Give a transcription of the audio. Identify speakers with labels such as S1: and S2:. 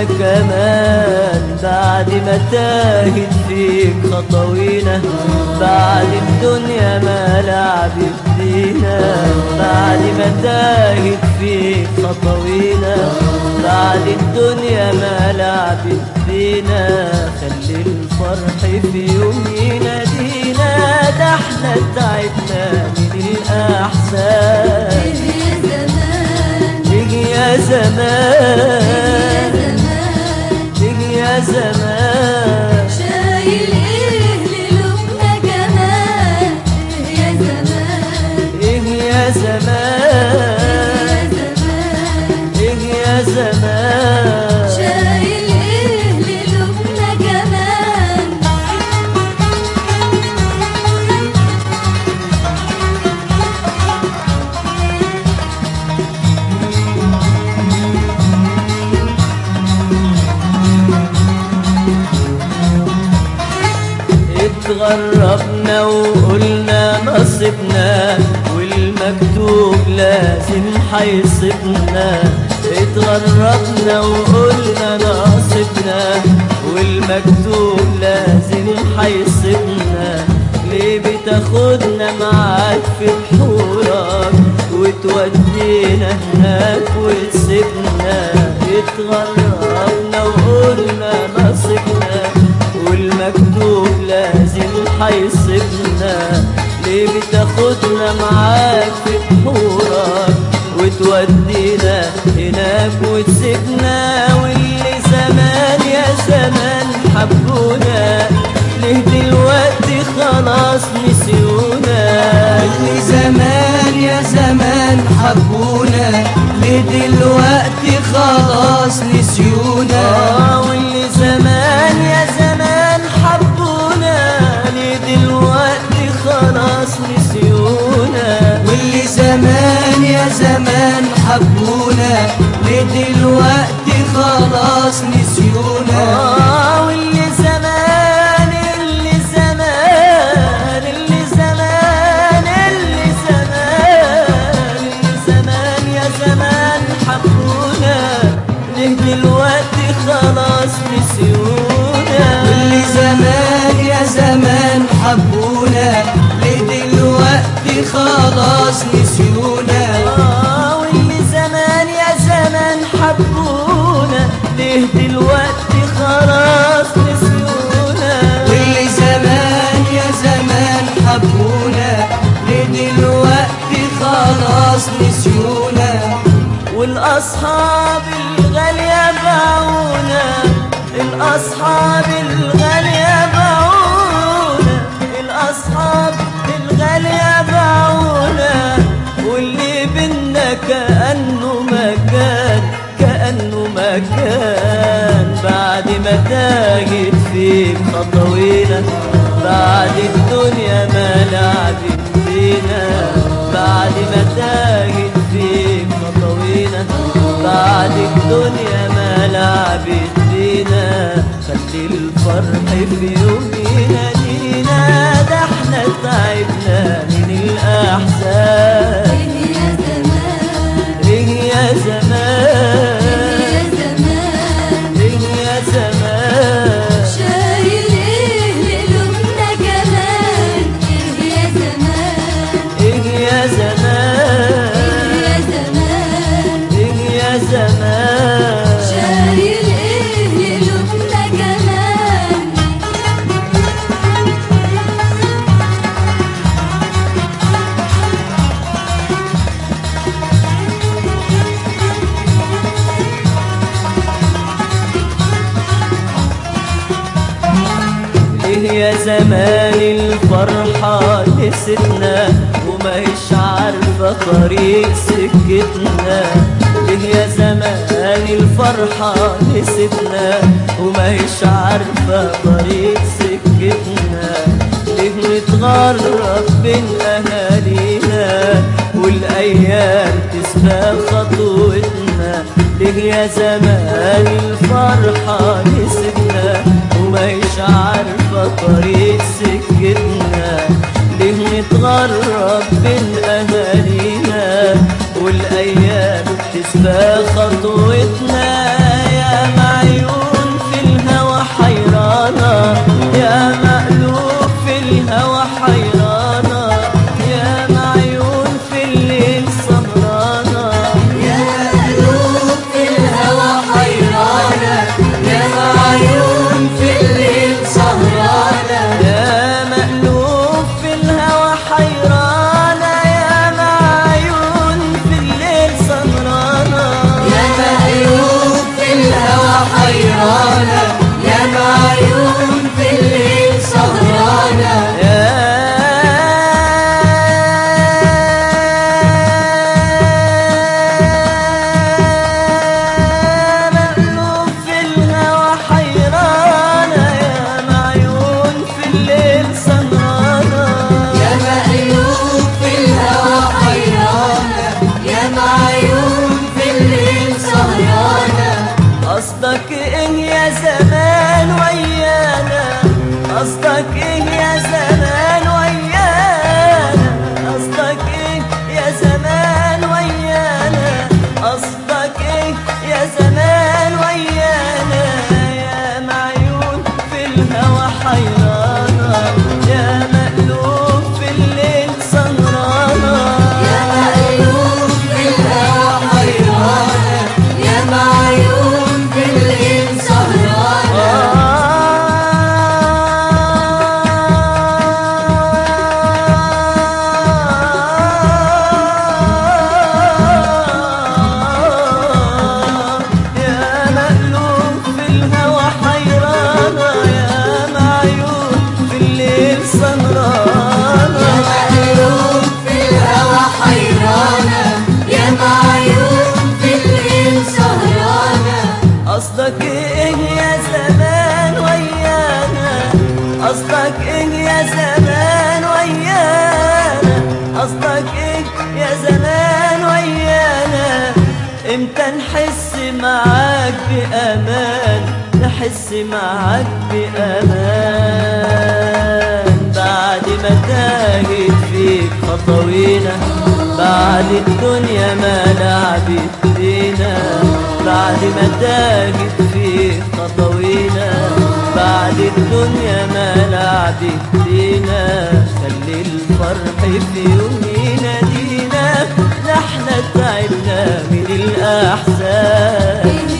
S1: كمان بعد ما تاهت فيك خطوينا بعد الدنيا ما لعبت بينا بعد ما تاهت فيك خطوينا بعد الدنيا ما لعبت بينا خلي الفرح في يوم ينادينا ده احنا تعبنا من الأحزان
S2: إيه يا زمان
S1: تيجي يا زمان تيجي
S2: إيه يا زمان
S1: يا زمان
S2: شايل إيه للومنا كمان إيه يا زمان
S1: ايه يا
S2: إيه
S1: زمان
S2: يا زمان
S1: ايه يا زمان
S2: شايل إيه للومنا كمان
S1: اتغربنا وقلنا نصيبنا والمكتوب لازم حيصيبنا اتغربنا وقلنا نصيبنا والمكتوب لازم حيصيبنا ليه بتاخدنا معاك في بحورك وتودينا هناك وتسيبنا اتغربنا وقلنا نصيبنا والمكتوب لازم حيصيبنا ليه بتاخدنا معاك في بحورك وتودينا هناك وتسيبنا واللي زمان يا زمان حبونا ليه دلوقتي خلاص نسيونا
S3: اللي زمان يا زمان حبونا ليه دلوقتي خلاص نسيونا
S1: آه واللي زمان يا زمان حبونا ليه دلوقتي خلاص نسيونا
S3: واللي زمان يا زمان حبونا ليه دلوقتي خلاص نسيونا
S1: آه واللي زمان اللي زمان اللي زمان اللي زمان اللي زمان يا زمان حبونا ليه دلوقتي خلاص نسيونا
S3: واللي زمان يا زمان حبونا ليه دلوقتي خلاص نسيونا
S1: آه واللي زمان يا زمان حبونا ليه دلوقتي خلاص نسيونا
S3: واللي زمان يا زمان حبونا ليه دلوقتي خلاص نسيونا
S1: والأصحاب الغالية باعونا الأصحاب الغالية باعونا الأصحاب الغالية باعونا واللي بينا كأنه مكان كأنه مكان بعد ما تاجت فيك خطوينا بعد الدنيا ما لعبت بينا بعد ما تاجت فيك خطوينا بعد الدنيا ما لعبت بينا خلي الفرح في يوم ينادينا ده احنا تعبنا من الأحزان
S2: إيه يا زمان
S1: ايه يا زمان
S2: إيه يا زمان
S1: ايه يا زمان
S2: شايل إيه للومنا كمان إيه يا زمان
S1: ايه يا زمان
S2: إيه يا زمان
S1: ايه يا زمان
S2: شايل إيه للومنا كمان
S1: ليه يا زمان الفرحة نسيتنا وما هيش عارفة طريق سكتنا ليه يا زمان الفرحة نسيتنا وما هيش عارفة طريق سكتنا ليه نتغرب بين أهالينا والأيام تسبق خطوتنا ليه يا زمان الفرحة نسيتنا وما هيش عارفة طريق سكتنا ليه نتغرب بين أهالينا والأيام تسبق خطوتنا يا معيون قصدك ايه يا زمان ويانا قصدك ايه يا زمان ويانا قصدك ايه يا زمان ويانا قصدك ايه يا زمان ويانا يا معيون في الهوى حيرانة يا مقلوب في الليل سهرانة
S2: يا مقلوب في الهوى حيرانة يا معيون في الليل سهرانة
S1: يا مقلوب في الهوى حيرانة يا معيون في الليل
S2: يا
S1: سهرانة
S2: مقلوب في الهوى حيرانة يا معيون في الليل سهرانة
S1: قصدك ايه يا زمان ويانا قصدك ايه يا زمان ويانا قصدك ايه يا زمان ويانا امتى نحس معاك بأمان نحس معاك بأمان بعد ما تاهت فيك خطوينا بعد الدنيا ما لعبت بينا بعد ما تاهت فيك خطوينا بعد الدنيا ما لعبت بينا خلي الفرح في يوم ينادينا نحن تعبنا من الأحزان